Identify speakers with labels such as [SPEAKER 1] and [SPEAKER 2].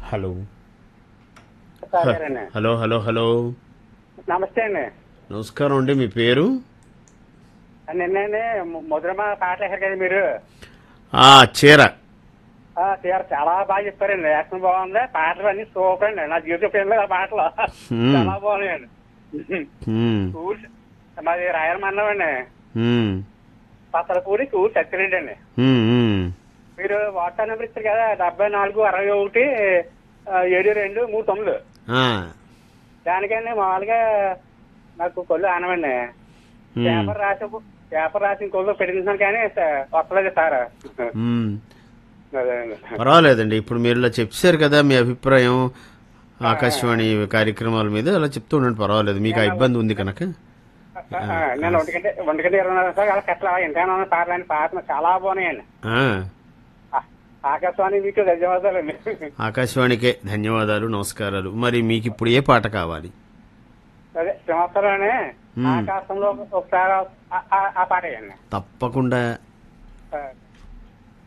[SPEAKER 1] Hello
[SPEAKER 2] సరేనండి
[SPEAKER 1] hello hello hello
[SPEAKER 2] నమస్తే అండి
[SPEAKER 1] నమస్కారం అండి మీ పేరు
[SPEAKER 2] నిన్నండి ముద్రమ పాట వేశారు కదా మీరు
[SPEAKER 1] ఆ చీర
[SPEAKER 2] ఆ, తీర చాలా బాగా చెప్పారండి యాక్షన్ బాగుంది పాటలు అన్ని సూపర్ అండి నా జీవితం పెళ్ళి ఆ పాటలు
[SPEAKER 1] Hmm.
[SPEAKER 2] చాలా బాగున్నాయండి
[SPEAKER 1] మ్మ్.
[SPEAKER 2] ఊరు మాది రాయల మండలం అండి
[SPEAKER 1] మ్మ్.
[SPEAKER 2] పసలపూడి ఊరు సత్యరెడ్డి అండి
[SPEAKER 1] మ్మ్, మ్మ్.
[SPEAKER 2] మీరు వాట్సాప్ నెంబర్ ఇచ్చారు కదా డెబ్బై నాలుగు అరవై ఒకటి ఆ, ఏడు రెండు మూడు తొమ్మిది
[SPEAKER 1] ఆ.
[SPEAKER 2] దానికండి మామూలుగా నాకు కొల్లు ఆనవండి
[SPEAKER 1] మ్మ్.
[SPEAKER 2] పేపర్ రాసి పేపర్ రాసి ఇంకొల్లు పెట్టించాను కానీ స- వస్తలేదు సార్
[SPEAKER 1] మ్మ్.
[SPEAKER 2] అదే అండి.
[SPEAKER 1] పర్వాలేదండి ఇప్పుడు మీరు ఇలా చెప్పారు కదా మీ అభిప్రాయం ఆకాశవాణి కార్యక్రమాల మీద అలా చెప్తూ ఉండండి పర్వాలేదు మీకు ఆ ఇబ్బంది ఉంది కనుక
[SPEAKER 2] ఆ, ఆ, నేను ఒంటి గంట ఒంటి గంట ఇరవై నాలుగు సార్ అలా కట్ల ఎంతైనా పాటలు అని పాటలు చాలా బాగున్నాయండి
[SPEAKER 1] ఆ.
[SPEAKER 2] ఆ, ఆకాశవాణి మీకు ధన్యవాదాలండి
[SPEAKER 1] ఆకాశవాణికే ధన్యవాదాలు నమస్కారాలు మరి మీకు ఇప్పుడు ఏ పాట కావాలి
[SPEAKER 2] అదే సంవత్సరాన్ని
[SPEAKER 1] మ్మ్.
[SPEAKER 2] ఆకాశంలో ఒకసారి ఆ- ఆ- ఆ పాట వేయండి
[SPEAKER 1] తప్పకుండా
[SPEAKER 2] ఆ,